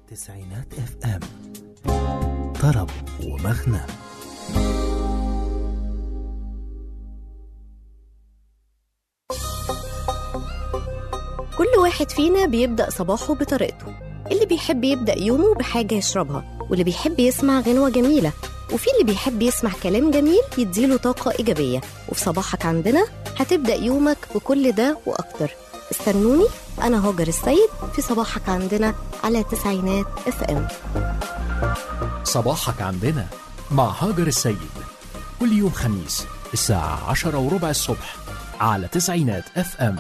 تسعينات اف ام طرب ومغنى كل واحد فينا بيبدأ صباحه بطريقته اللي بيحب يبدأ يومه بحاجة يشربها واللي بيحب يسمع غنوة جميلة وفي اللي بيحب يسمع كلام جميل يديله طاقة إيجابية وفي صباحك عندنا هتبدأ يومك بكل ده وأكتر استنوني أنا هاجر السيد في صباحك عندنا على تسعينات اف ام صباحك عندنا مع هاجر السيد كل يوم خميس الساعة عشرة وربع الصبح على تسعينات اف ام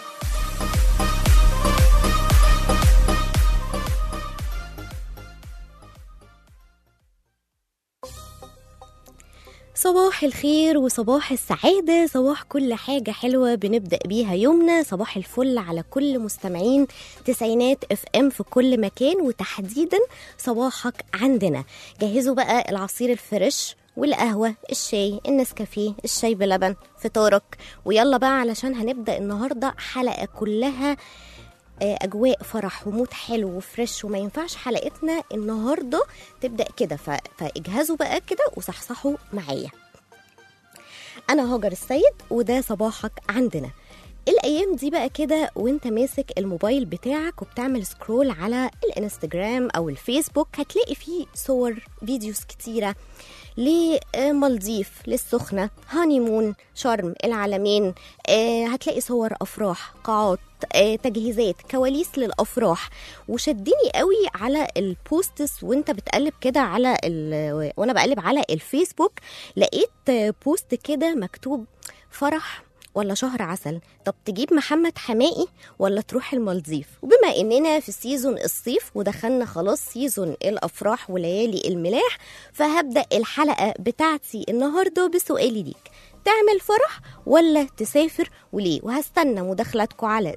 صباح الخير وصباح السعادة صباح كل حاجة حلوة بنبدأ بيها يومنا صباح الفل على كل مستمعين تسعينات اف ام في كل مكان وتحديدا صباحك عندنا جهزوا بقى العصير الفريش والقهوة الشاي النسكافيه الشاي بلبن فطارك ويلا بقى علشان هنبدأ النهاردة حلقة كلها آه، اجواء فرح ومود حلو وفريش وما ينفعش حلقتنا النهارده تبدا كده ف... فاجهزوا بقى كده وصحصحوا معايا انا هاجر السيد وده صباحك عندنا الايام دي بقى كده وانت ماسك الموبايل بتاعك وبتعمل سكرول على الانستجرام او الفيسبوك هتلاقي فيه صور فيديوز كتيره لمالديف للسخنة هانيمون شرم العالمين آه، هتلاقي صور أفراح قاعات آه، تجهيزات كواليس للأفراح وشدني قوي على البوستس وانت بتقلب كده على ال... وانا بقلب على الفيسبوك لقيت آه، بوست كده مكتوب فرح ولا شهر عسل طب تجيب محمد حمائي ولا تروح المالديف وبما اننا في سيزون الصيف ودخلنا خلاص سيزون الافراح وليالي الملاح فهبدا الحلقه بتاعتي النهارده بسؤالي ليك تعمل فرح ولا تسافر وليه وهستنى مداخلاتكم على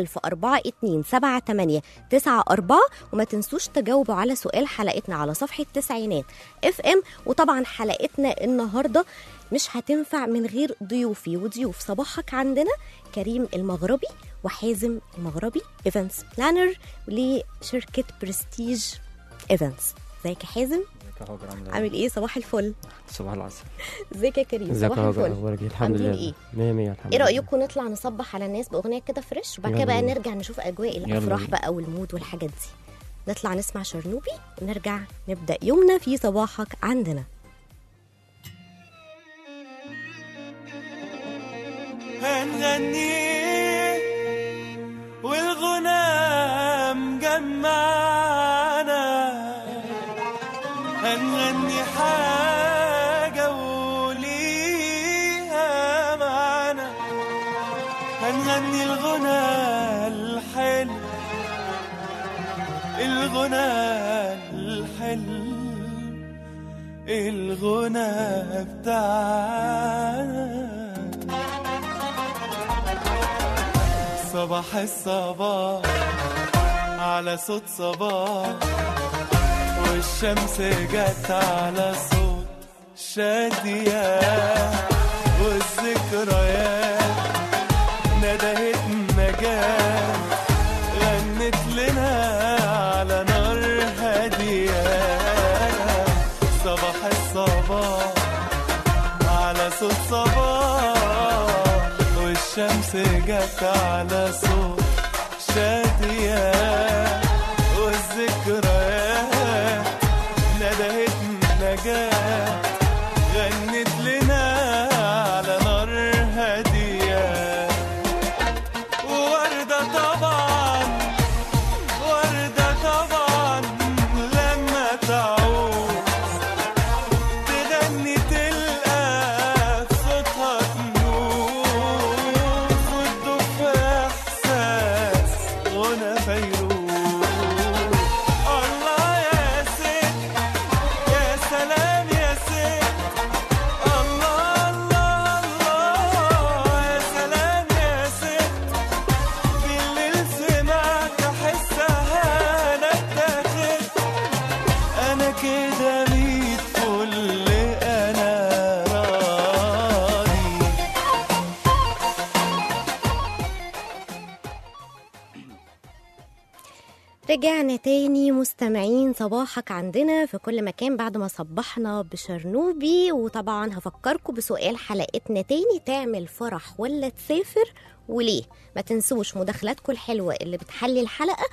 010427894 وما تنسوش تجاوبوا على سؤال حلقتنا على صفحة تسعينات اف ام وطبعا حلقتنا النهارده مش هتنفع من غير ضيوفي وضيوف صباحك عندنا كريم المغربي وحازم المغربي ايفنتس بلانر لشركة برستيج ايفنتس ازيك يا حازم ازيك يا هاجر عامله ايه؟ عامل ايه صباح الفل صباح العسل ازيك يا كريم ازيك صباح يا هاجر الفل اخبارك ايه الحمد عاملين لله ايه؟ مية مية الحمد ايه لله رايكم نطلع نصبح على الناس باغنيه كده فريش وبعد كده يلا بقى بينا. نرجع نشوف اجواء يلا الافراح بينا. بقى والمود والحاجات دي نطلع نسمع شرنوبي ونرجع نبدا يومنا في صباحك عندنا هنغني والغنى مجمعنا هنغني حاجة وليها معنى هنغني الغنى الحلو الغنى الحلو الغنى بتاعنا صباح الصباح على صوت صباح والشمس جت على صوت شادية والذكريات ندهت نجاة غنت لنا على نار هادية صباح الصباح على صوت صباح والشمس جت على صوت شادية والذكريات ندهت نجاة غنت لنا على نار هادية وردة طبعا وردة طبعا لما تعود تغني تلقى في صوتها تنور وتدوب في احساس غنى فيروز الله يا ست يا سلام يا ست الله الله الله يا سلام يا ست بالليل سمعت احسها انا اتاخد انا كده ميت كل انا راضي رجعنا تاني مستمعين صباحك عندنا في كل مكان بعد ما صبحنا بشرنوبي وطبعا هفكركم بسؤال حلقتنا تاني تعمل فرح ولا تسافر وليه ما تنسوش مداخلاتكم الحلوة اللي بتحلي الحلقة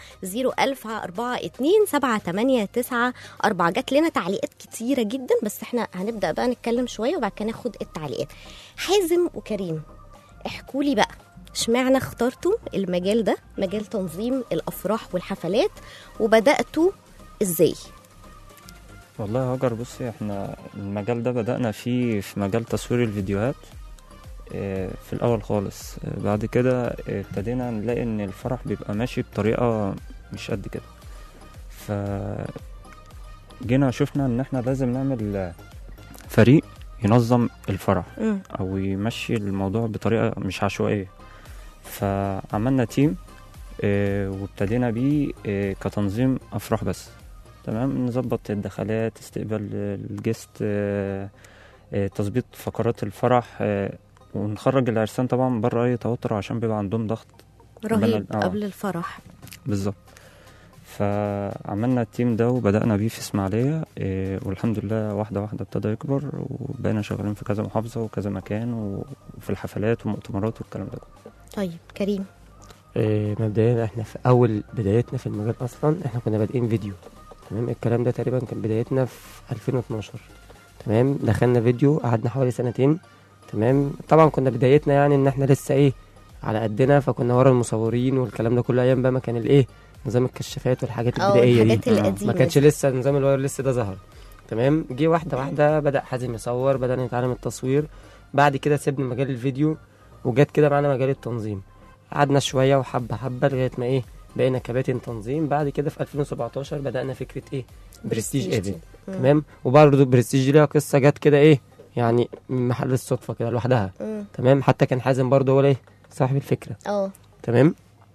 01042 جات لنا تعليقات كتيرة جدا بس احنا هنبدأ بقى نتكلم شوية وبعد كده ناخد التعليقات حازم وكريم احكوا لي بقى اشمعنى اخترتوا المجال ده مجال تنظيم الافراح والحفلات وبداتوا ازاي والله يا هاجر بصي احنا المجال ده بدأنا فيه في مجال تصوير الفيديوهات اه، في الأول خالص اه، بعد كده اه، ابتدينا نلاقي إن الفرح بيبقى ماشي بطريقة مش قد كده ف جينا شفنا إن احنا لازم نعمل اه، فريق ينظم الفرح مم. او يمشي الموضوع بطريقه مش عشوائيه فعملنا تيم آه، وابتدينا بيه آه، كتنظيم افراح بس تمام نظبط الدخلات استقبال الجست آه، آه، تظبيط فقرات الفرح آه، ونخرج العرسان طبعا بره اي توتر عشان بيبقى عندهم ضغط رهيب آه. قبل الفرح بالظبط فعملنا التيم ده وبدأنا بيه في اسماعيلية إيه والحمد لله واحدة واحدة ابتدى يكبر وبقينا شغالين في كذا محافظة وكذا مكان و- وفي الحفلات والمؤتمرات والكلام ده كله. طيب كريم آه، مبدئيا احنا في اول بدايتنا في المجال اصلا احنا كنا بادئين فيديو تمام الكلام ده تقريبا كان بدايتنا في 2012 تمام دخلنا فيديو قعدنا حوالي سنتين تمام طبعا كنا بدايتنا يعني ان احنا لسه ايه على قدنا فكنا ورا المصورين والكلام ده كله ايام بقى ما كان الايه نظام الكشافات والحاجات اه البدائيه دي الحاجات آه، القديمه ما كانش دي. لسه نظام الواير لسه ده ظهر تمام جه واحده واحده بدا حازم يصور بدانا نتعلم التصوير بعد كده سيبنا مجال الفيديو وجت كده معانا مجال التنظيم قعدنا شويه وحبه حبه لغايه ما ايه بقينا كباتن تنظيم بعد كده في 2017 بدانا فكره ايه برستيج برستيج ايفنت مم. تمام وبرضه برستيج دي ليها قصه جت كده ايه يعني من محل الصدفه كده لوحدها مم. تمام حتى كان حازم برضه هو ايه صاحب الفكره اه تمام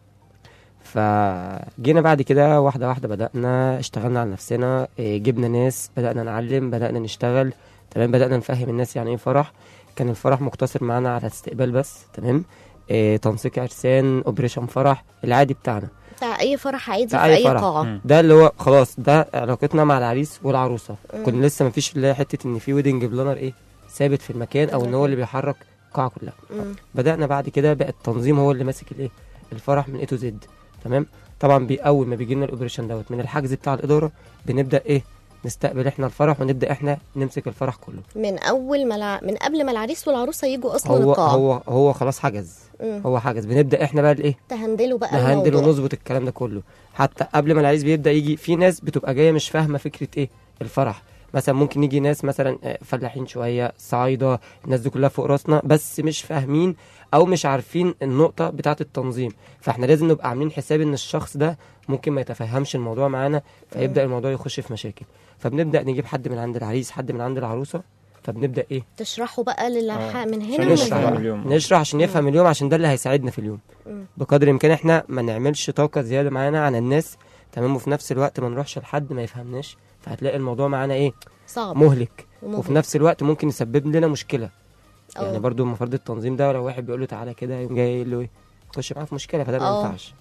فجينا بعد كده واحدة واحدة بدأنا اشتغلنا على نفسنا إيه، جبنا ناس بدأنا نعلم بدأنا نشتغل تمام بدأنا نفهم الناس يعني ايه فرح كان الفرح مقتصر معانا على استقبال بس تمام إيه تنسيق عرسان اوبريشن فرح العادي بتاعنا بتاع اي فرح عادي في بتاع أي اي فرح. قاعه مم. ده اللي هو خلاص ده علاقتنا مع العريس والعروسه مم. كنا لسه مفيش اللي هي حته ان في ويدنج بلانر ايه ثابت في المكان او ان هو اللي بيحرك القاعه كلها مم. بدأنا بعد كده بقى التنظيم هو اللي ماسك الايه الفرح من اي تو زد تمام طبعا بي اول ما بيجي لنا الاوبريشن دوت من الحجز بتاع الاداره بنبدا ايه نستقبل احنا الفرح ونبدا احنا نمسك الفرح كله من اول ما الع... من قبل ما العريس والعروسه يجوا اصلا هو القاعه هو هو خلاص حجز مم. هو حجز بنبدا احنا بقى الايه تهندلوا بقى نهندل الموضوع ونظبط الكلام ده كله حتى قبل ما العريس بيبدا يجي في ناس بتبقى جايه مش فاهمه فكره ايه الفرح مثلا ممكن يجي ناس مثلا آه، فلاحين شويه صعايده الناس دي كلها فوق راسنا بس مش فاهمين او مش عارفين النقطه بتاعه التنظيم فاحنا لازم نبقى عاملين حساب ان الشخص ده ممكن ما يتفهمش الموضوع معانا فيبدا الموضوع يخش في مشاكل فبنبدا نجيب حد من عند العريس حد من عند العروسه فبنبدا ايه تشرحوا بقى للح... آه. من هنا عشان ومن نشرح هنا اليوم. نشرح عشان يفهم اليوم عشان ده اللي هيساعدنا في اليوم مم. بقدر الامكان احنا ما نعملش طاقه زياده معانا عن الناس تمام وفي نفس الوقت ما نروحش لحد ما يفهمناش فهتلاقي الموضوع معانا ايه صعب مهلك ومهلك. وفي نفس الوقت ممكن يسبب لنا مشكله أه. يعني برضو المفروض التنظيم ده لو واحد بيقول له تعالى كده يقوم جاي يقول له ايه يخش معاه في مشكله فده ما أه. ينفعش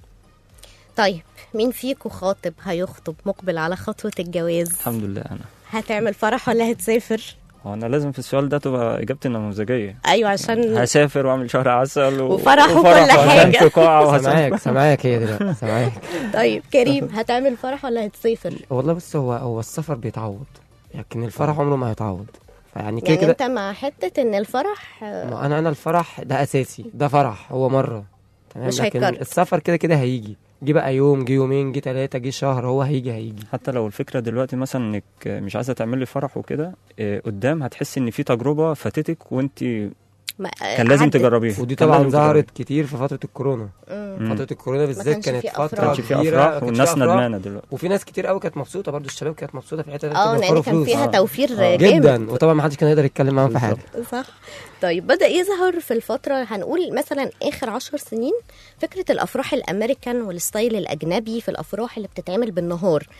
طيب مين فيكم خاطب هيخطب مقبل على خطوه الجواز الحمد لله انا هتعمل فرح ولا هتسافر هو انا لازم في السؤال ده تبقى اجابتي النموذجيه ايوه عشان هسافر واعمل شهر عسل و... وفرح وكل وأنام حاجة. في قاعه وهسافر سامعاك سامعاك هي دلوقتي سامعاك طيب كريم هتعمل فرح ولا هتسافر والله بص هو هو السفر بيتعوض لكن الفرح عمره ما هيتعوض فيعني كده يعني كده انت مع حته ان الفرح آه، ما انا انا الفرح ده اساسي ده فرح هو مره تمام مش لكن هيتكرر. السفر كده كده هيجي جه بقى يوم جه يومين جه ثلاثه جه شهر هو هيجي هيجي حتى لو الفكره دلوقتي مثلا انك مش عايزه تعملي فرح وكده إيه، قدام هتحسي ان في تجربه فاتتك وانت ما- كان لازم عدت. تجربيها ودي كان طبعا لازم ظهرت كتير في فتره الكورونا مم. مم. فتره الكورونا بالذات كانش كانت في فتره أفراح. كانش في كبيرة، افراح كانش والناس في أفراح. ندمانه دلوقتي وفي ناس كتير قوي كانت مبسوطه برضو الشباب كانت مبسوطه في الحته دي اه كانوا لان بيوفروا كان فلوس. فيها آه. توفير آه. جامد جدا وطبعا ما حدش كان يقدر يتكلم معاهم في حاجه صح طيب بدأ يظهر في الفترة هنقول مثلا آخر عشر سنين فكرة الأفراح الأمريكان والستايل الأجنبي في الأفراح اللي بتتعمل بالنهار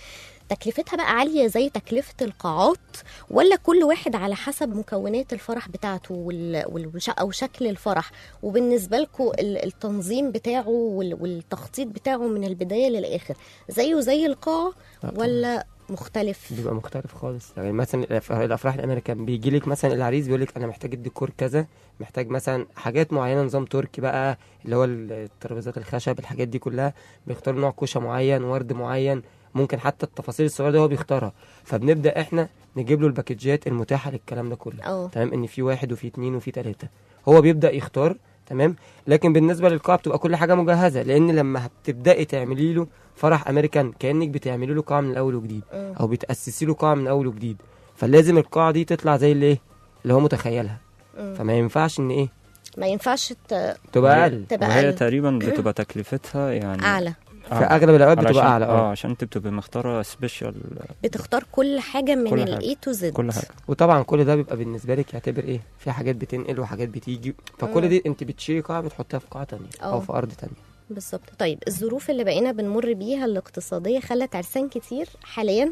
تكلفتها بقى عاليه زي تكلفه القاعات ولا كل واحد على حسب مكونات الفرح بتاعته وال... والش... او شكل الفرح وبالنسبه لكم التنظيم بتاعه وال... والتخطيط بتاعه من البدايه للاخر زيه زي القاعه لا طبعاً. ولا مختلف بيبقى مختلف خالص يعني مثلا الأف- الافراح الامريكان بيجي لك مثلا العريس بيقول لك انا محتاج الديكور كذا محتاج مثلا حاجات معينه نظام تركي بقى اللي هو الترابيزات الخشب الحاجات دي كلها بيختار نوع كوشه معين ورد معين ممكن حتى التفاصيل الصغيره دي هو بيختارها فبنبدا احنا نجيب له الباكجات المتاحه للكلام ده كله اه تمام ان في واحد وفي اتنين وفي تلاته هو بيبدا يختار تمام لكن بالنسبه للقاعه بتبقى كل حاجه مجهزه لان لما هتبداي تعملي له فرح امريكان كانك بتعملي له قاعه من الاول وجديد مم. او بتاسسي له قاعه من اول وجديد فلازم القاعه دي تطلع زي اللي ايه اللي هو متخيلها مم. فما ينفعش ان ايه ما ينفعش ت... تبقى اقل تبقى وهي أقل. تقريبا بتبقى تكلفتها يعني اعلى في اغلب الاوقات بتبقى علشان- اعلى اه اه عشان انت بتبقى مختاره سبيشال بتختار كل حاجه من كل ال حاجة. A to Z كل حاجه وطبعا كل ده بيبقى بالنسبه لك يعتبر ايه في حاجات بتنقل وحاجات بتيجي فكل مم. دي انت بتشيلي قاعه بتحطيها في قاعه تانية اه. او في ارض تانية بالظبط طيب الظروف اللي بقينا بنمر بيها الاقتصاديه خلت عرسان كتير حاليا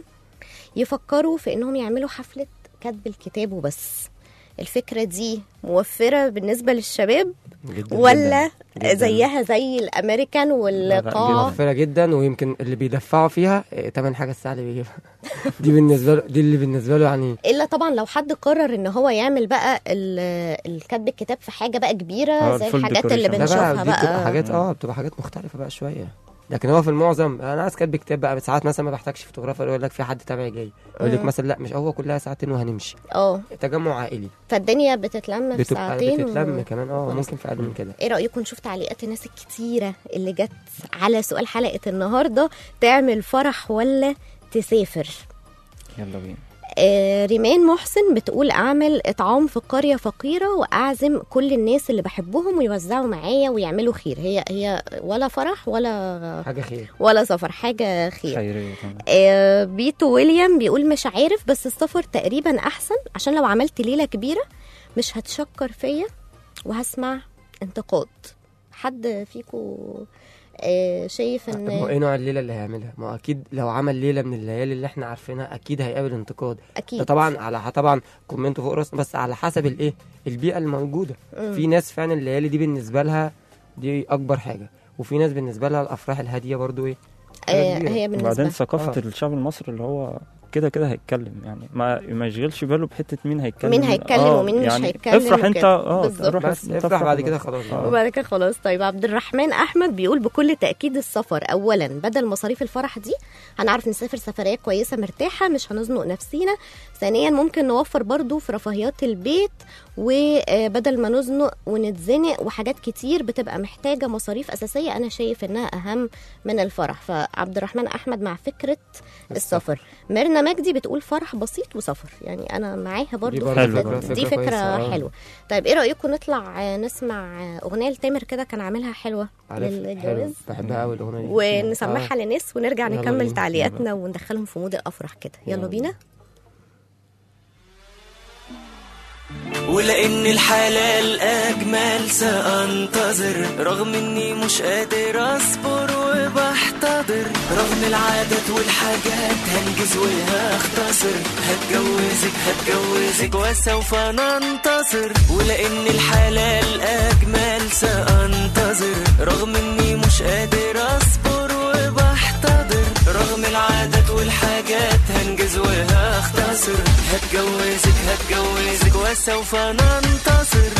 يفكروا في انهم يعملوا حفله كتب الكتاب وبس الفكره دي موفره بالنسبه للشباب جدا ولا جداً. زيها زي الامريكان والقاعه موفره جدا ويمكن اللي بيدفعوا فيها إيه، تمن حاجه الساعه اللي بيجيبها دي بالنسبه له دي اللي بالنسبه له يعني الا طبعا لو حد قرر ان هو يعمل بقى ال- الكتب الكتاب في حاجه بقى كبيره اه، زي الفول الحاجات اللي decoration. ده بنشوفها بقى دي بتبقى بقى حاجات اه بتبقى حاجات مختلفه بقى شويه لكن هو في المعظم انا عايز كاتب كتاب بقى ساعات مثلا ما بحتاجش فوتوغرافر يقول لك في حد تبعي جاي يقول لك مم. مثلا لا مش هو كلها ساعتين وهنمشي اه تجمع عائلي فالدنيا بتتلم في بتبقى ساعتين بتتلم و... كمان اه خلاص. ممكن في اقل من كده ايه رايكم نشوف تعليقات الناس الكتيره اللي جت على سؤال حلقه النهارده تعمل فرح ولا تسافر يلا بينا آه ريمان محسن بتقول اعمل اطعام في قريه فقيره واعزم كل الناس اللي بحبهم ويوزعوا معايا ويعملوا خير هي هي ولا فرح ولا حاجه خير ولا سفر حاجه خير خيريه تمام آه، بيتو ويليام بيقول مش عارف بس السفر تقريبا احسن عشان لو عملت ليله كبيره مش هتشكر فيا وهسمع انتقاد حد فيكو آه، شايف طب ما هو ايه ان نوع الليله اللي هيعملها ما هو اكيد لو عمل ليله من الليالي اللي احنا عارفينها اكيد هيقابل انتقاد ده اكيد طبعا على طبعا كومنت فوق راسنا بس على حسب الايه البيئه الموجوده مم. في ناس فعلا الليالي دي بالنسبه لها دي اكبر حاجه وفي ناس بالنسبه لها الافراح الهاديه برضو ايه حاجة آه، كبيرة. هي بالنسبه وبعدين لها. ثقافه آه. الشعب المصري اللي هو كده كده هيتكلم يعني ما ما يشغلش باله بحته مين هيتكلم مين هيتكلم ومين مش يعني هيتكلم افرح انت وكده. اه بالظبط. روح بس انت افرح بعد وبس. كده خلاص آه. وبعد كده خلاص طيب عبد الرحمن احمد بيقول بكل تاكيد السفر اولا بدل مصاريف الفرح دي هنعرف نسافر سفريه كويسه مرتاحه مش هنزنق نفسينا ثانيا ممكن نوفر برضو في رفاهيات البيت وبدل ما نزنق ونتزنق وحاجات كتير بتبقى محتاجه مصاريف اساسيه انا شايف انها اهم من الفرح فعبد الرحمن احمد مع فكره السفر ميرنا مجدي بتقول فرح بسيط وسفر يعني انا معاها برضو برضو في حلوة الفكرة برضو. دي فكرة فكره كويسة، آه. حلوه طيب ايه رايكم نطلع آه، نسمع آه، اغنيه لتامر كده كان عاملها حلوه عارف حلو للجواز بحبها قوي الاغنيه دي ونسمعها لناس ونرجع يلا نكمل بينا. تعليقاتنا وندخلهم في مود الافراح كده يلا يلا بينا ولأن الحلال أجمل سأنتظر رغم إني مش قادر أصبر وبحتضر رغم العادات والحاجات هنجز وهختصر هتجوزك هتجوزك وسوف ننتصر ولأن الحلال أجمل سأنتظر رغم إني مش قادر أصبر وبحتضر رغم العادات والحاجات هنجز وهختصر هتجوزك هتجوزك وسوف ننتصر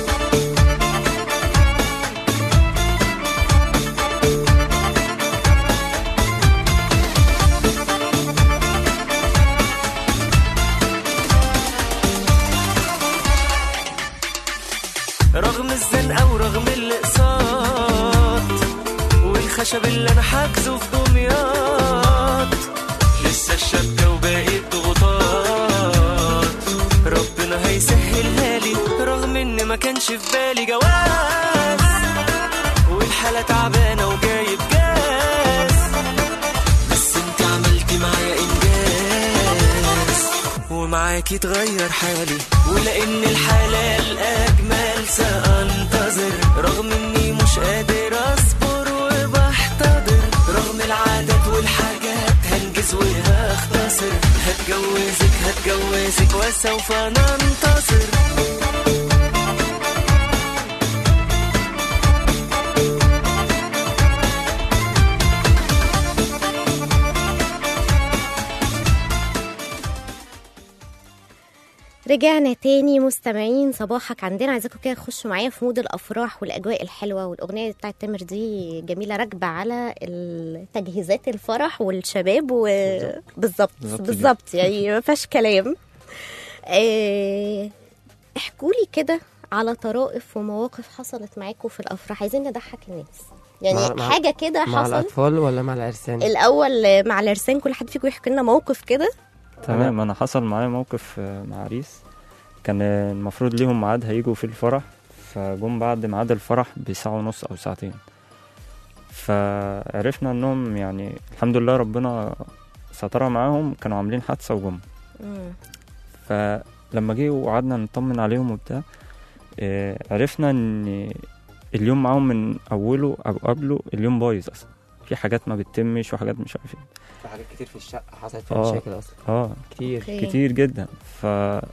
رغم الزنقة ورغم الاقساط والخشب اللي انا حاجزه في دمياط لسه الشبكة وباقي الضغوطات ربنا هيسهلها لي رغم ان ما كانش في بالي جواز والحالة تعبانة وجايب جاز بس انت عملتي معايا انجاز ومعاكي تغير حالي ولان الحلال اجمل سانتظر رغم اني مش قادر اصبر وبحتضر رغم العادات والحاجات هنجز وها ماسك وسوف ننتصر رجعنا تاني مستمعين صباحك عندنا عايزاكم كده تخشوا معايا في مود الافراح والاجواء الحلوه والاغنيه بتاعت تامر دي جميله راكبه على ال- تجهيزات الفرح والشباب وبالظبط بالظبط بالظبط يعني ما فيهاش كلام آه، احكوا لي كده على طرائف ومواقف حصلت معاكم في الافراح عايزين نضحك الناس يعني مع- مع- حاجه كده مع حصل الاطفال ولا مع العرسان الاول مع العرسان كل حد فيكم يحكي لنا موقف كده تمام انا حصل معايا موقف آه، مع عريس كان آه، المفروض ليهم ميعاد هيجوا في الفرح فجم بعد ميعاد الفرح بساعة ونص او ساعتين فعرفنا انهم يعني الحمد لله ربنا سترها معاهم كانوا عاملين حادثة وجم مم. فلما جه وقعدنا نطمن عليهم وبتاع آه، عرفنا ان اليوم معاهم من اوله او قبله اليوم بايظ اصلا في حاجات ما بتتمش وحاجات مش عارف ايه في حاجات كتير في الشقه حصلت فيها آه. مشاكل اصلا اه كتير أوكي. كتير جدا ف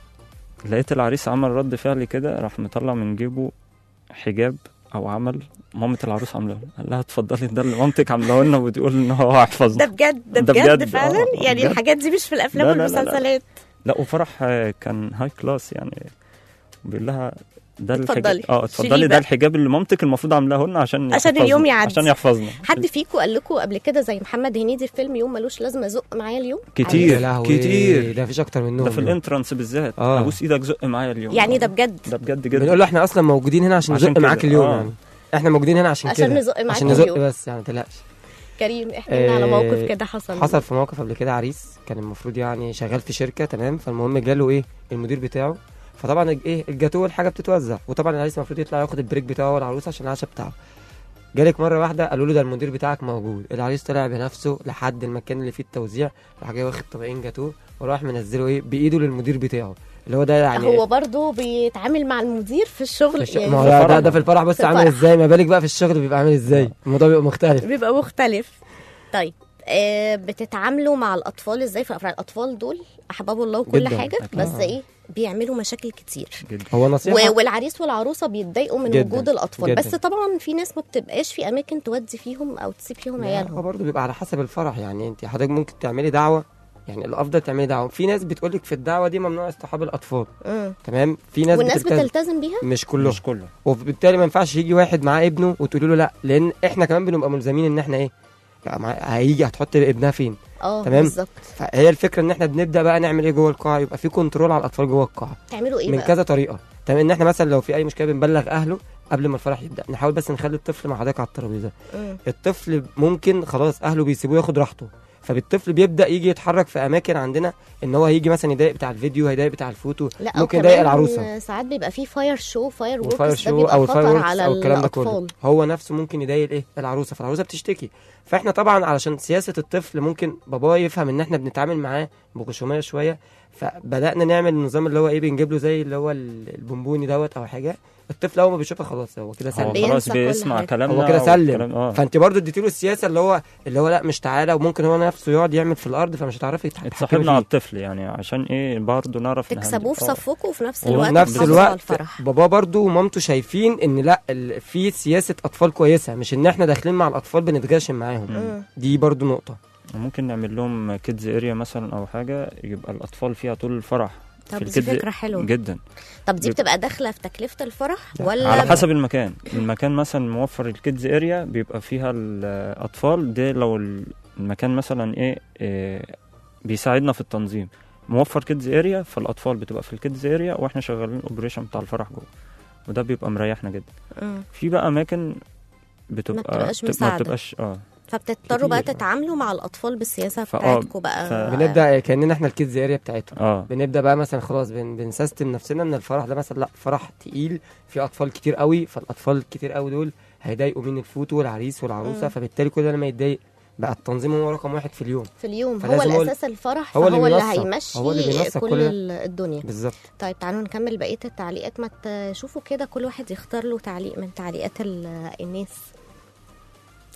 لقيت العريس عمل رد فعل كده راح مطلع من جيبه حجاب او عمل مامة العروس عامله له. قال لها اتفضلي ده اللي مامتك عامله لنا وبتقول ان هو ده هيحفظنا بجد ده ده بجد بجد، فعلا آه، يعني بجد. الحاجات دي مش في الافلام لا، لا، لا، لا. والمسلسلات لا وفرح آه، كان هاي كلاس يعني بيقول لها ده اتفضلي، الحجاب اه شيليه اتفضلي بقى. ده الحجاب اللي مامتك المفروض عاملاه لنا عشان عشان يحفظنا. اليوم يعدي. عشان يحفظنا حد فيكم قال لكم قبل كده زي محمد هنيدي في فيلم يوم ملوش لازمه زق معايا اليوم كتير يا لهوي، كتير ده مفيش اكتر منهم ده في الانترانس بالذات آه. ابوس ايدك زق معايا اليوم يعني آه. ده بجد ده بجد جدا بنقول له احنا اصلا موجودين هنا عشان عشان نزق كده، معاك اليوم آه. يعني احنا موجودين هنا عشان عشان كده نزق معاك عشان نزق اليوم. بس يعني ما تقلقش كريم احكي لنا على آه، موقف كده حصل حصل في موقف قبل كده عريس كان المفروض يعني شغال في شركه تمام فالمهم جاله ايه المدير بتاعه فطبعا الج- ايه الجاتوه والحاجه بتتوزع وطبعا العريس المفروض يطلع ياخد البريك بتاعه والعروس عشان العشاء بتاعه جالك مره واحده قالوا له ده المدير بتاعك موجود العريس طلع بنفسه لحد المكان اللي فيه التوزيع راح جاي واخد طبقين جاتوه وراح منزله ايه بايده للمدير بتاعه اللي هو ده يعني هو برضه بيتعامل مع المدير في الشغل في الش- يعني ما هو في ده, الفرح. ده, ده في الفرح بص في عامل الفرح. ازاي ما بالك بقى في الشغل بيبقى عامل ازاي الموضوع بيبقى مختلف بيبقى مختلف طيب آه بتتعاملوا مع الاطفال ازاي في الافراح الاطفال دول احباب الله وكل جداً، حاجه أكيد. بس ايه بيعملوا مشاكل كتير جدا هو نصيحه و- والعريس والعروسه بيتضايقوا من جداً، وجود الاطفال جداً. بس طبعا في ناس ما بتبقاش في اماكن تودي فيهم او تسيب فيهم لا، هو عيالهم برضه بيبقى على حسب الفرح يعني انت حضرتك ممكن تعملي دعوه يعني الافضل تعملي دعوه في ناس بتقولك في الدعوه دي ممنوع اصطحاب الاطفال مم. تمام في ناس والناس بتلتزم بتلتزم بيها مش كله مش كله وبالتالي ما ينفعش يجي واحد معاه ابنه وتقولي له لا لان احنا كمان بنبقى ملزمين ان احنا ايه لا، مع- هيجي هتحط ابنها فين اه تمام. بالظبط فهي الفكره ان احنا بنبدا بقى نعمل ايه جوه القاعه يبقى في كنترول على الاطفال جوه القاعه تعملوا ايه من بقى كذا طريقه تمام ان احنا مثلا لو في اي مشكله بنبلغ اهله قبل ما الفرح يبدا نحاول بس نخلي الطفل مع حضرتك على الترابيزه مم. الطفل ممكن خلاص اهله بيسيبوه ياخد راحته فبالطفل بيبدا يجي يتحرك في اماكن عندنا ان هو هيجي مثلا يضايق بتاع الفيديو هيضايق بتاع الفوتو لا ممكن وكمان يضايق العروسه ساعات بيبقى فيه فاير شو فاير والفاير ووركس ده شو بيبقى او الفاير خطر ووركس على او الكلام ده كله الاطفال هو نفسه ممكن يضايق الايه العروسه فالعروسه بتشتكي فاحنا طبعا علشان سياسه الطفل ممكن باباه يفهم ان احنا بنتعامل معاه بغشوميه شويه فبدانا نعمل النظام اللي هو ايه بنجيب له زي اللي هو ال- البونبوني دوت او حاجه الطفل اول ما بيشوفها خلاص هو كده هو سلم بينسى خلاص كل بيسمع حاجة. كلامنا هو كده سلم. والكلام- اه فانت برضو اديتي له السياسه اللي هو اللي هو لا مش تعالى وممكن هو نفسه يقعد يعمل في الارض فمش هتعرفي تتحكمي اتصاحبنا على فيه. الطفل يعني عشان ايه برضه نعرف نهندل. تكسبوه في آه. صفكم وفي نفس وفي الوقت نفس تحافظوا على الوقت الفرح بابا برضو ومامته شايفين ان لا ال- في سياسه اطفال كويسه مش ان احنا داخلين مع الاطفال بنتغاشم معاهم مم. دي برضو نقطه ممكن نعمل لهم كيدز اريا مثلا او حاجه يبقى الاطفال فيها طول الفرح طب في دي الكيدز فكره حلوه جدا طب دي بيبقى- بتبقى داخله في تكلفه الفرح ولا على حسب المكان المكان مثلا موفر الكيدز اريا بيبقى فيها الاطفال ده لو المكان مثلا ايه, إيه بيساعدنا في التنظيم موفر كيدز اريا فالاطفال بتبقى في الكيدز اريا واحنا شغالين الاوبريشن بتاع الفرح جوه وده بيبقى مريحنا جدا مم. في بقى اماكن بتبقى بتبقاش بتبقى- مساعدة. ما بتبقاش اه فبتضطروا بقى كتير. تتعاملوا مع الاطفال بالسياسه فآه، بتاعتكم بقى بنبدا كاننا احنا الكيدز اريا بتاعتهم اه بنبدا بقى مثلا خلاص بن بنسيستم نفسنا ان الفرح ده مثلا لا فرح تقيل في اطفال كتير قوي فالاطفال الكتير قوي دول هيضايقوا مين الفوتو والعريس والعروسه مم. فبالتالي كل ده لما يتضايق بقى التنظيم هو رقم واحد في اليوم في اليوم هو فلازم هو- الاساس الفرح هو اللي فهو اللي بينسق. هيمشي هو اللي بينسق كل كل ده. ال- الدنيا بالظبط طيب تعالوا نكمل بقيه التعليقات ما تشوفوا كده كل واحد يختار له تعليق من تعليقات ال- الناس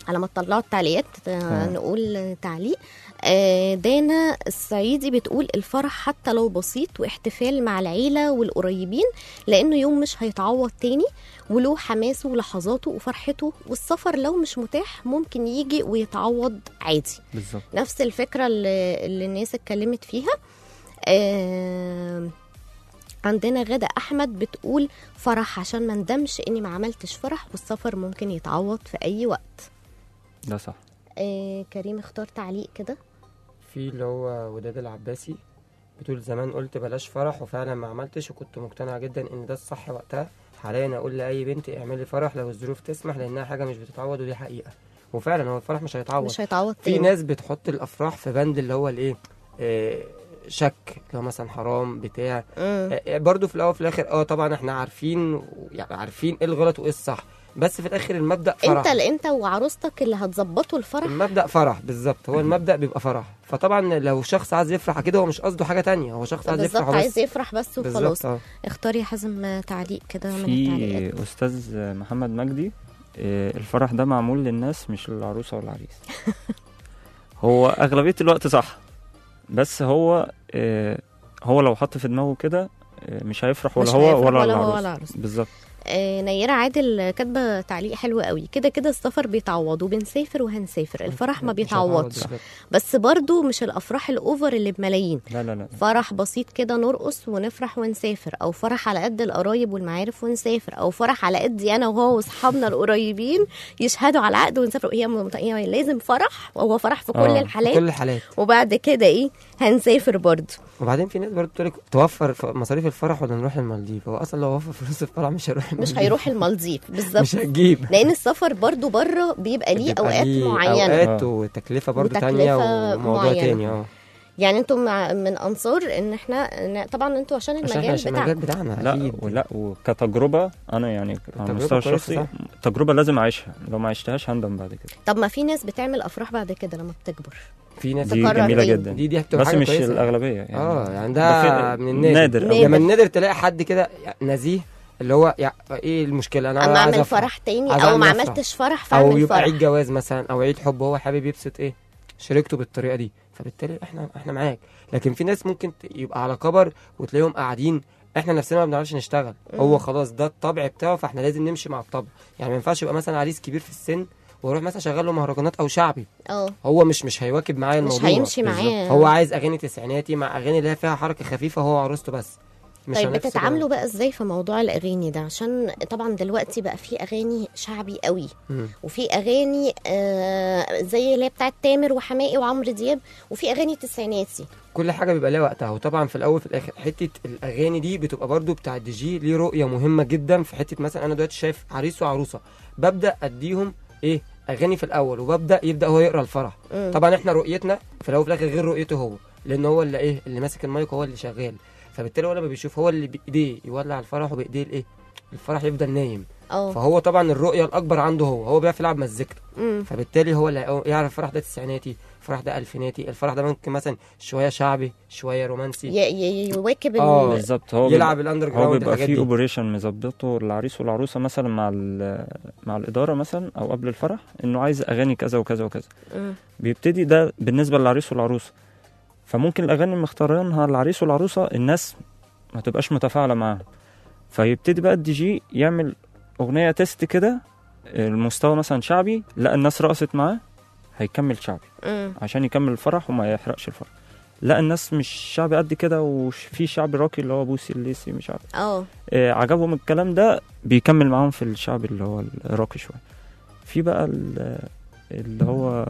على ما تطلعوا التعليقات آه، تمام. نقول تعليق آه، دانا الصعيدي بتقول الفرح حتى لو بسيط واحتفال مع العيلة والقريبين لأنه يوم مش هيتعوض تاني وله حماسه ولحظاته وفرحته والسفر لو مش متاح ممكن يجي ويتعوض عادي بالظبط نفس الفكرة اللي, اللي الناس اتكلمت فيها آه عندنا غادة أحمد بتقول فرح عشان ما ندمش إني ما عملتش فرح والسفر ممكن يتعوض في أي وقت ده صح آه كريم اختار تعليق كده في اللي هو وداد العباسي بتقول زمان قلت بلاش فرح وفعلا ما عملتش وكنت مقتنع جدا ان ده الصح وقتها حاليا اقول لاي بنت اعملي فرح لو الظروف تسمح لانها حاجه مش بتتعوض ودي حقيقه وفعلا هو الفرح مش هيتعوض مش هيتعوض في تاني ناس بتحط الافراح في بند اللي هو الايه آه، شك اللي هو مثلا حرام بتاع مم. آه، برضو في الاول وفي الاخر اه طبعا احنا عارفين يعني عارفين ايه الغلط وايه الصح بس في الاخر المبدا فرح انت اللي انت وعروستك اللي هتظبطوا الفرح المبدا فرح بالظبط هو المبدا بيبقى فرح فطبعا لو شخص عايز يفرح اكيد هو مش قصده حاجه تانية هو شخص عايز بالظبط يفرح عايز بس يفرح بس وخلاص بالظبط اه اختار يا حازم تعليق كده من التعليقات في استاذ محمد مجدي آه، الفرح ده معمول للناس مش للعروسه والعريس هو اغلبيه الوقت صح بس هو آه، هو لو حط في دماغه كده آه، مش هيفرح ولا مش هو هيفرح ولا, ولا هو العروس ولا العروس. بالظبط آه نيرة عادل كاتبة تعليق حلو قوي كده كده السفر بيتعوض وبنسافر وهنسافر الفرح ما مش بيتعوضش هيتعوض. بس برضو مش الافراح الاوفر اللي بملايين لا لا لا فرح بسيط كده نرقص ونفرح ونسافر او فرح على قد القرايب والمعارف ونسافر او فرح على قد انا وهو واصحابنا القريبين يشهدوا على العقد ونسافر هي, مت- هي لازم فرح وهو فرح في كل آه، في الحالات كل الحالات وبعد كده ايه هنسافر برضو وبعدين في ناس برضه بتقول لك توفر ف- مصاريف الفرح ولا نروح المالديف هو اصلا لو وفر فلوس الفرح مش هيروح مش المالديف. هيروح المالديف بالظبط مش هتجيب لان السفر برضو بره بيبقى ليه بيبقى اوقات ليه معينه اوقات آه. وتكلفه برضه وتكلفة تانية وموضوع معينة. تاني اه يعني انتم مع من انصار ان احنا إن- طبعا انتوا عشان عشان احنا المجال عشان المجال بتاعكم بتاعنا لا اكيد ولا وكتجربه انا يعني على تجربة المستوى كويسة، الشخصي صح. تجربه لازم اعيشها لو ما عشتهاش هندم بعد كده طب ما في ناس بتعمل افراح بعد كده لما بتكبر في ناس دي تقرر جميله إيه؟ جدا دي دي بتبقى بس حاجة مش كويسة. الاغلبيه يعني اه يعني ده ده في- من النادر نادر نادر. لما النادر تلاقي حد كده نزيه اللي هو يعني ايه المشكله انا اما عايز اعمل أفرح. فرح تاني عايز او ما أعمل عملتش فرح او فاعمل يبقى فرح عيد جواز مثلا او عيد حب هو حابب يبسط ايه شريكته بالطريقه دي فبالتالي احنا احنا معاك لكن في ناس ممكن ت- يبقى على كبر وتلاقيهم قاعدين احنا نفسنا ما بنعرفش نشتغل هو خلاص ده الطبع بتاعه فاحنا لازم نمشي مع الطبع يعني ما ينفعش يبقى مثلا عريس كبير في السن واروح مثلا شغال له مهرجانات او شعبي اه هو مش مش هيواكب معايا مش الموضوع هيمشي معاه. هو عايز اغاني تسعيناتي مع اغاني اللي هي فيها حركه خفيفه هو وعروسته بس مش طيب هنفس بتتعاملوا ده. بقى ازاي في موضوع الاغاني ده عشان طبعا دلوقتي بقى في اغاني شعبي قوي مم. وفي اغاني آه زي اللي هي بتاعت تامر وحماقي وعمرو دياب وفي اغاني تسعيناتي كل حاجه بيبقى ليها وقتها وطبعا في الاول في الاخر حته الاغاني دي بتبقى برضو بتاع الدي جي ليه رؤيه مهمه جدا في حته مثلا انا دلوقتي شايف عريس وعروسه ببدا اديهم ايه اغاني في الاول وببدا يبدا هو يقرا الفرح مم. طبعا احنا رؤيتنا في الاول وفي الاخر غير رؤيته هو لان هو اللي ايه اللي ماسك المايك هو اللي شغال فبالتالي هو لما بيشوف هو اللي بايديه يولع الفرح وبايديه الايه الفرح يفضل نايم اه فهو طبعا الرؤيه الاكبر عنده هو هو بيعرف يلعب مزيكته مم. فبالتالي هو اللي يعرف الفرح ده تسعيناتي الفرح ده الفيناتي الفرح ده ممكن مثلا شويه شعبي شويه رومانسي ي- ي- يواكب آه. ال- بالظبط هو يلعب الاندر هو جراوند بيبقى الحاجات في دي اوبريشن مظبطه العريس والعروسه مثلا مع ال- مع الاداره مثلا او قبل الفرح انه عايز اغاني كذا وكذا وكذا مم. بيبتدي ده بالنسبه للعريس والعروسه فممكن الاغاني اللي مختارينها العريس والعروسه الناس ما تبقاش متفاعله معاهم فيبتدي بقى الدي جي يعمل اغنيه تيست كده المستوى مثلا شعبي لا الناس رقصت معاه هيكمل شعبي مم. عشان يكمل الفرح وما يحرقش الفرح لا الناس مش شعبي قد كده وفي شعبي راقي اللي هو بوسي الليسي مش عارف اه آه، عجبهم الكلام ده بيكمل معاهم في الشعب اللي هو الراقي شويه في بقى ال- اللي هو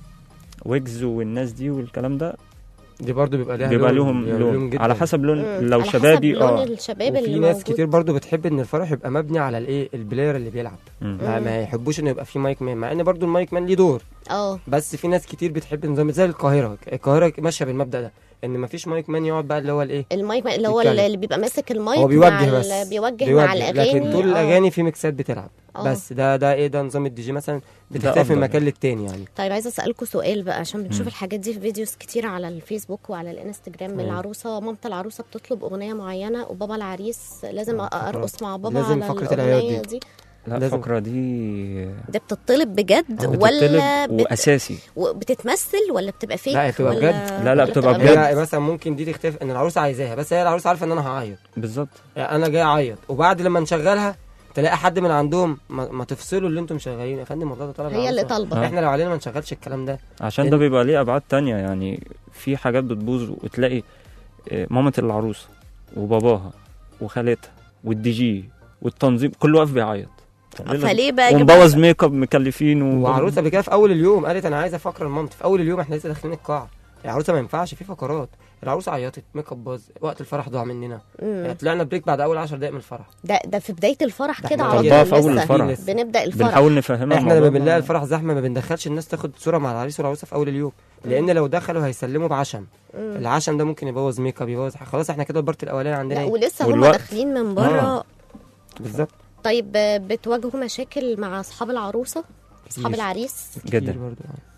ويجز والناس دي والكلام ده دي برضو بيبقى ليها بيبقى لون- لهم بيبقى لون جدا. على حسب لون مم. لو على شبابي حسب لون اه الشباب وفي اللي ناس موجود. كتير برضو بتحب ان الفرح يبقى مبني على الايه البلاير اللي بيلعب مم. ما, ما يحبوش ان يبقى في مايك مان مع ان برضو المايك مان ليه دور اه بس في ناس كتير بتحب نظام زي القاهره القاهره ماشيه بالمبدا ده ان ما فيش مايك مان يقعد بقى اللي هو الايه المايك اللي هو يتكلم. اللي بيبقى ماسك المايك هو مع بيوجه ال- بس بيوجه, مع الاغاني لكن طول آه. الاغاني في ميكسات بتلعب آه. بس ده ده ايه ده نظام الدي جي مثلا بتختلف أفضل من مكان يعني. للتاني يعني طيب عايزه اسالكم سؤال بقى عشان بنشوف مم. الحاجات دي في فيديوز كتير على الفيسبوك وعلى الانستجرام من مم. العروسه مامه العروسه بتطلب اغنيه معينه وبابا العريس لازم آه، ارقص مع بابا لازم على فقرة العياط الاغنيه دي. دي لا لازم. الفقره دي ده بتطلب بجد آه، ولا بتطلب بت... واساسي بتتمثل ولا بتبقى فيك لا، هي بتبقى ولا... بجد. لا، لا، ولا بتبقى بجد. هي مثلا ممكن دي تختلف ان العروسه عايزاها بس هي العروسه عارفه ان انا هعيط بالظبط يعني انا جاي اعيط وبعد لما نشغلها تلاقي حد من عندهم ما, ما تفصلوا اللي انتم مشغلينه يا فندم الموضوع ده طلب هي اللي العروسة. طالبه احنا لو علينا ما نشغلش الكلام ده عشان لأن- ده بيبقى ليه ابعاد تانية يعني في حاجات بتبوظ وتلاقي آه، مامة العروسه وباباها وخالتها والدي جي والتنظيم كله واقف بيعيط طب ليه لازم- فليه بقى يا ومبوظ جماعة؟ ميك اب مكلفين و... وعروسه قبل كده في اول اليوم قالت انا عايزه فقره لمامتي في اول اليوم احنا لسه داخلين القاعه العروسه ما ينفعش في فقرات العروسه عيطت ميك اب باظ وقت الفرح ضاع مننا مم. طلعنا بريك بعد اول 10 دقائق من الفرح ده ده في بدايه الفرح ده كده احنا على طبقها طول في أول لسه الفرح. لسه. بنبدا الفرح بنحاول نفهمها احنا لما الموضوع بنلاقي ده. الفرح زحمه ما بندخلش الناس تاخد صوره مع العريس والعروسه في اول اليوم لان لو دخلوا هيسلموا بعشم مم. العشم ده ممكن يبوظ ميك اب يبوظ خلاص احنا كده البارت الاولاني عندنا لا ايه ولسه هم والوقت. داخلين من بره آه. بالظبط طيب آه، بتواجهوا مشاكل مع اصحاب العروسه اصحاب كتير. العريس كتير جدا برضه.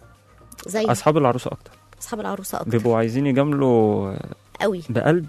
زي اصحاب العروسه اكتر اصحاب العروسه اكتر بيبقوا عايزين يجاملوا قوي بقلب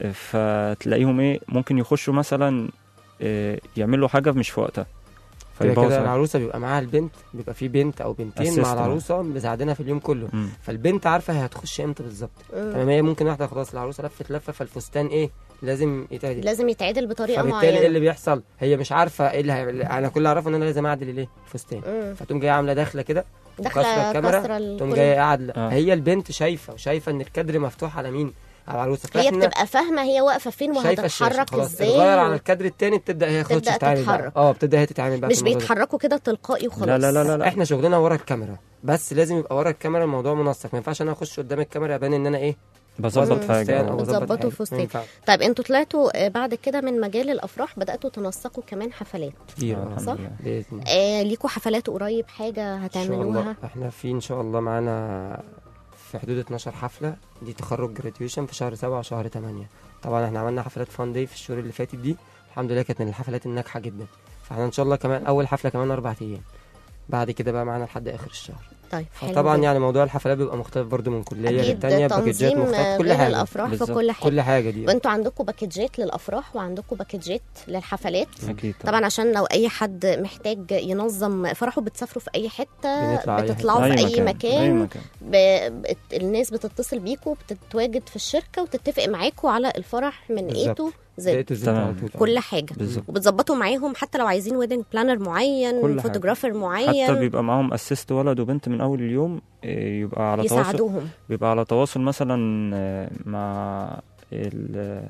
فتلاقيهم ايه ممكن يخشوا مثلا آه، يعملوا حاجه مش في وقتها كده فيبوظ كده حاجة. العروسه بيبقى معاها البنت بيبقى في بنت او بنتين Assistant. مع العروسه مساعدينها في اليوم كله مم. فالبنت عارفه هي هتخش امتى بالظبط مم. تمام هي ممكن واحده خلاص العروسه لفت لفه فالفستان ايه لازم يتعدل لازم يتعدل بطريقه فبالتالي ايه معينه اللي بيحصل هي مش عارفه ايه اللي هي... انا كل اللي اعرفه ان انا لازم اعدل الايه الفستان مم. فتقوم جايه عامله داخله كده داخله كسرة الكاميرا، كسره تقوم الكل. جايه قاعد آه. هي البنت شايفه وشايفه ان الكادر مفتوح على مين على العروسه هي فإحنا بتبقى فاهمه هي واقفه فين شايفه الشاشه وهتتحرك خلاص ازاي تتغير على الكادر التاني بتبدا هي خلاص تبدأ تتعامل بقى. تتحرك. اه بتبدا هي تتعامل بقى مش في الموضوع ده. بيتحركوا كده تلقائي وخلاص لا لا لا لا, لا. احنا شغلنا ورا الكاميرا بس لازم يبقى ورا الكاميرا الموضوع منسق ما ينفعش انا اخش قدام الكاميرا ابان ان انا ايه بظبط وزن حاجه فستان آه. أو بظبط بتظبطوا حاجة. فستان. ما ينفعش. طيب انتوا طلعتوا آه، بعد كده من مجال الافراح بداتوا تنسقوا كمان حفلات كتير آه، آه. الحمد صح؟ لله. باذن الله آه ليكوا حفلات قريب حاجه إن شاء الله. هتعملوها احنا في ان شاء الله معانا في حدود 12 حفله دي تخرج جراديويشن في شهر 7 وشهر 8 طبعا احنا عملنا حفلات فان داي في الشهور اللي فاتت دي الحمد لله كانت من الحفلات الناجحه جدا فاحنا ان شاء الله كمان اول حفله كمان اربع ايام بعد كده بقى معانا لحد اخر الشهر طيب حلو طبعا جدا. يعني موضوع الحفلات بيبقى مختلف برضو من كليه اكيد للتانيه باكجات تنظيم مختلفه كل غير حاجه الافراح في بالظبط. كل حاجه كل حاجه دي وانتوا عندكم باكجات للافراح وعندكم باكجات للحفلات اكيد طبعا عشان لو اي حد محتاج ينظم فرحه بتسافروا في اي حته بنطلع أي حتة. بتطلعوا في اي مكان, اي مكان ب... بت... الناس بتتصل بيكوا بتتواجد في الشركه وتتفق معاكوا على الفرح من ايه بالظبط. تو زي زد تو زد تمام. على طول. كل حاجه بالظبط وبتظبطوا معاهم حتى لو عايزين ويدنج بلانر معين كل حاجة. فوتوغرافر حتى معين بيبقى معاهم اسيست ولد وبنت من اول اليوم إيه، يبقى على تواصل يساعدوهم بيبقى على تواصل مثلا آه، مع ال-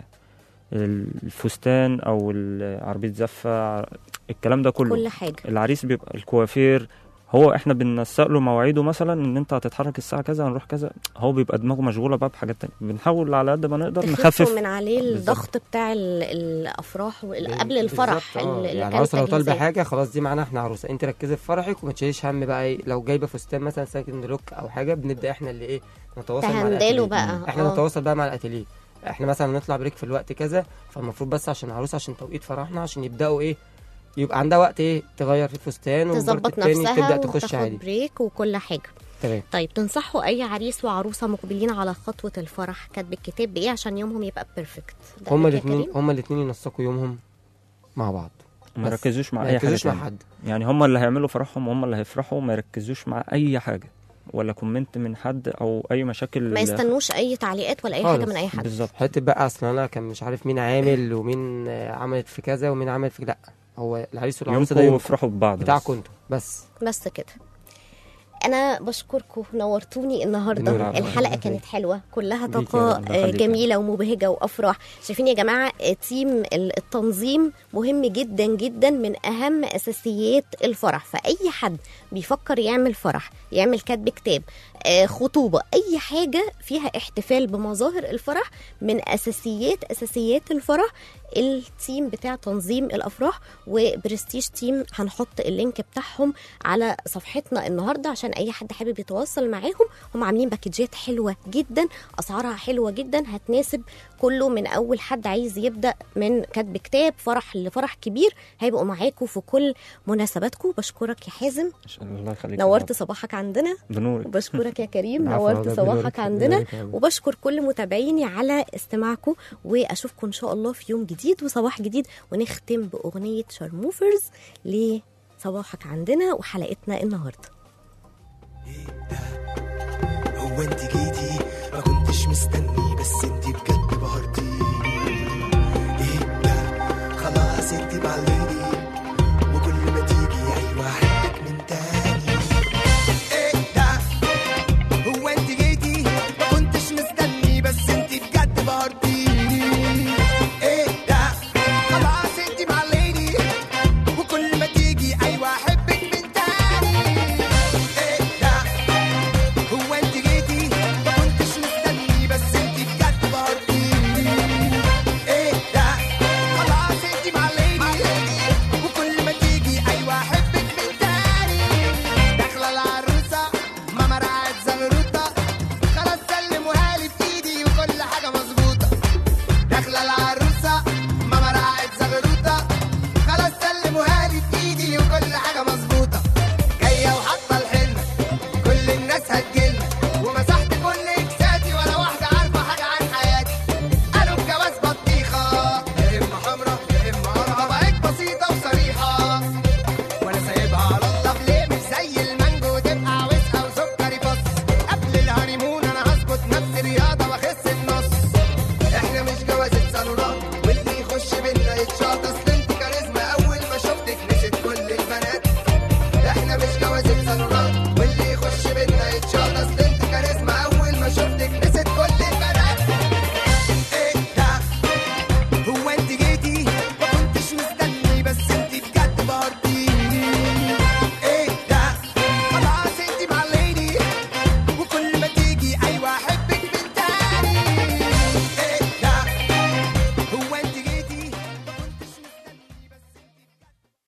الفستان او ال- عربيه زفه الكلام ده كله كل حاجه العريس بيبقى الكوافير هو احنا بننسق له مواعيده مثلا ان انت هتتحرك الساعه كذا هنروح كذا هو بيبقى دماغه مشغوله بقى بحاجات تانية بنحاول على قد ما نقدر تخفوا نخفف من عليه بالظبط. الضغط بتاع ال- الافراح وال- قبل الفرح بالظبط، آه. اللي يعني كان العروسه لو طالبه تجهيزات. حاجه خلاص دي معناها احنا عروسه انت ركزي في فرحك وما تشيليش هم بقى ايه لو جايبه فستان مثلا ساكن لوك او حاجه بنبدا احنا اللي ايه نتواصل مع تهندلوا الاتيليه بقى احنا آه. نتواصل بقى مع الاتيليه احنا مثلا نطلع بريك في الوقت كذا فالمفروض بس عشان العروسه عشان توقيت فرحنا عشان يبداوا ايه يبقى عندها وقت ايه تغير في الفستان والبارت تظبط التاني نفسها تبدا تخش وتاخد عادي بريك وكل حاجه تمام طيب تنصحوا اي عريس وعروسه مقبلين على خطوه الفرح كاتب الكتاب بايه عشان يومهم يبقى بيرفكت ده هما رأيك يا الاثنين كريم؟ هما الاثنين ينسقوا يومهم مع بعض ما بس. يركزوش مع ما اي حاجه يركزوش مع تانية. حد يعني هم اللي هيعملوا فرحهم هم اللي هيفرحوا ما يركزوش مع اي حاجه ولا كومنت من حد او اي مشاكل ما يستنوش اي تعليقات ولا اي حاجه خالص. من اي حد بالظبط حته بقى اصل انا كان مش عارف مين عامل ومين آه، عملت في كذا ومين عملت في لا هو العريس والعروسه ده يومكم يوم افرحوا ببعض بس. بتاعكم انتوا بس بس كده انا بشكركم نورتوني بنور النهارده على الحلقه حضرتك. كانت حلوه كلها بيكي طاقه ربنا آه، يخليك. جميله ومبهجه وافراح شايفين يا جماعه آه، تيم ال- التنظيم مهم جدا جدا من اهم اساسيات الفرح فاي حد بيفكر يعمل فرح يعمل كتب كتاب آه، خطوبه اي حاجه فيها احتفال بمظاهر الفرح من اساسيات اساسيات الفرح التيم بتاع تنظيم الافراح وبرستيج تيم هنحط اللينك بتاعهم على صفحتنا النهارده عشان اي حد حابب يتواصل معاهم هم عاملين باكجات حلوه جدا اسعارها حلوه جدا هتناسب كله من اول حد عايز يبدا من كتب كتاب فرح لفرح كبير هيبقوا معاكم في كل مناسباتكم بشكرك يا حازم الله يخليك نورت صباحك عندنا بنورك وبشكرك يا كريم العفو، نورت ربنا صباحك يبارك- عندنا يبارك يا رب. وبشكر كل متابعيني على استماعكم واشوفكم ان شاء الله في يوم جديد وصباح جديد ونختم باغنيه شارموفرز لصباحك عندنا وحلقتنا النهارده